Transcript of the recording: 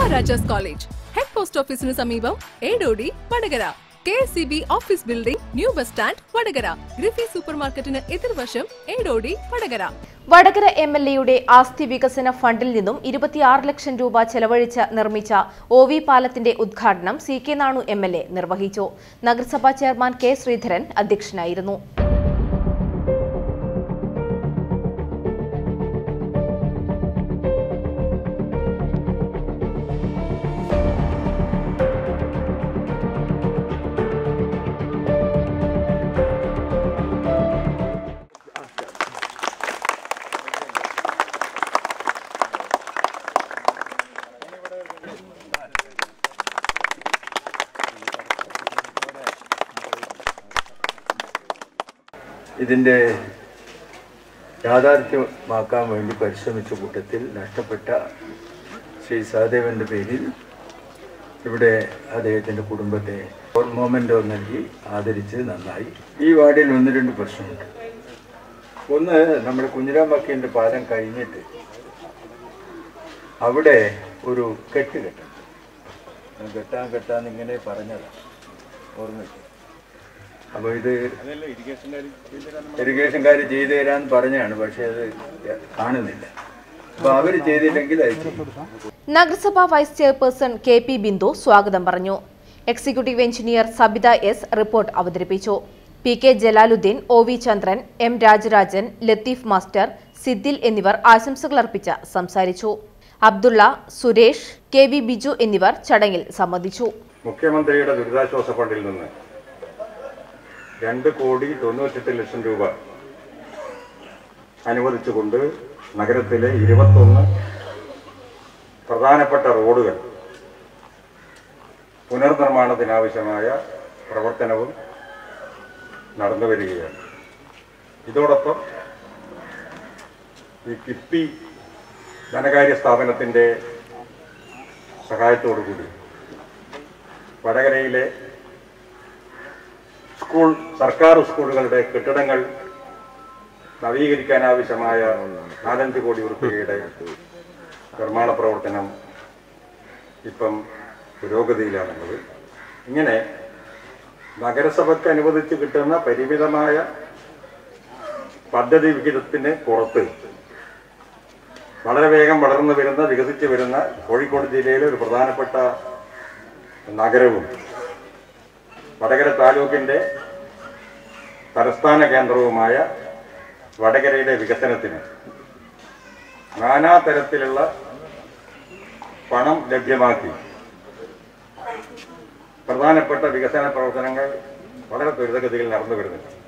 Maharajas college head post ഓഫീസിന് സമീപം Edodi Vadakara K S C B office building new bus stand Vadakara ഗ്രിഫി super മാർക്കറ്റിന് എതിർവശം ഏടോടി വടകര വടകര എം എൽ എയുടെ ആസ്തി വികസന ഫണ്ടിൽ നിന്നും ഇരുപത്തിയാറ് ലക്ഷം രൂപ ചെലവഴിച്ച് നിർമ്മിച്ച ഒ വി പാലത്തിന്റെ ഉദ്ഘാടനം C K Nanu M L A നിർവഹിച്ചു നഗരസഭാ ചെയർമാൻ കെ ശ്രീധരൻ അധ്യക്ഷനായിരുന്നു ഇതിൻ്റെ യാഥാർത്ഥ്യമാക്കാൻ വേണ്ടി പരിശ്രമിച്ച കൂട്ടത്തിൽ നഷ്ടപ്പെട്ട ശ്രീ സഹദേവൻ്റെ പേരിൽ ഇവിടെ അദ്ദേഹത്തിൻ്റെ കുടുംബത്തെ മൊമെൻ്റോ നൽകി ആദരിച്ച് നന്നായി ഈ വാർഡിൽ ഒന്ന് രണ്ട് പ്രശ്നമുണ്ട് ഒന്ന് നമ്മുടെ കുഞ്ഞിരാം വക്കീലിൻ്റെ പാലം കഴിഞ്ഞിട്ട് അവിടെ ഒരു കെട്ട് കെട്ടണം കെട്ടാൻ കെട്ടാന്ന് ഇങ്ങനെ പറഞ്ഞതാണ് ഓർമ്മയ്ക്ക് അപ്പോൾ ഇത് ഇറിഗേഷൻകാർ ചെയ്തു തരാൻ പറഞ്ഞാണ് പക്ഷെ അത് കാണുന്നില്ല അപ്പോൾ അവർ ചെയ്തില്ലെങ്കിൽ അത് ചെയ്യും നഗരസഭാ vice chairperson K P Bindu സ്വാഗതം പറഞ്ഞു executive engineer Sabitha S report അവതരിപ്പിച്ചു P K Jalaluddin O V Chandran M Rajarajan Latheef master Siddil എന്നിവർ ആശംസകൾ അർപ്പിച്ച് സംസാരിച്ചു അബ്ദുള്ള സുരേഷ് കെ വി ബിജു എന്നിവർ ചടങ്ങിൽ സംബന്ധിച്ചു മുഖ്യമന്ത്രിയുടെ ദുരിതാശ്വാസ ഫണ്ടിൽ നിന്ന് രണ്ട് കോടി തൊണ്ണൂറ്റെട്ട് ലക്ഷം രൂപ അനുവദിച്ചുകൊണ്ട് നഗരത്തിലെ ഇരുപത്തൊന്ന് പ്രധാനപ്പെട്ട റോഡുകൾ പുനർനിർമ്മാണത്തിനാവശ്യമായ പ്രവർത്തനവും നടന്നു വരികയാണ് ഇതോടൊപ്പം ഈ കിഫ്ബി ധനകാര്യ സ്ഥാപനത്തിൻ്റെ സഹായത്തോടുകൂടി വടകരയിലെ സ്കൂൾ സർക്കാർ സ്കൂളുകളുടെ കെട്ടിടങ്ങൾ നവീകരിക്കാൻ ആവശ്യമായ നാലഞ്ച് കോടി രൂപയുടെ നിർമ്മാണ പ്രവർത്തനം ഇപ്പം പുരോഗതിയിലാണുള്ളത് ഇങ്ങനെ നഗരസഭയ്ക്ക് അനുവദിച്ച് കിട്ടുന്ന പരിമിതമായ പദ്ധതി വിഹിതത്തിന് പുറത്ത് വളരെ വേഗം വളർന്നു വരുന്ന വികസിച്ചു വരുന്ന കോഴിക്കോട് ജില്ലയിലെ ഒരു പ്രധാനപ്പെട്ട നഗരവും വടകര താലൂക്കിൻ്റെ തലസ്ഥാന കേന്ദ്രവുമായ വടകരയുടെ വികസനത്തിന് നാനാതരത്തിലുള്ള പണം ലഭ്യമാക്കി പ്രധാനപ്പെട്ട വികസന പ്രവർത്തനങ്ങൾ വളരെ ത്വരിതഗതിയിൽ നടന്നു വരുന്നുണ്ട്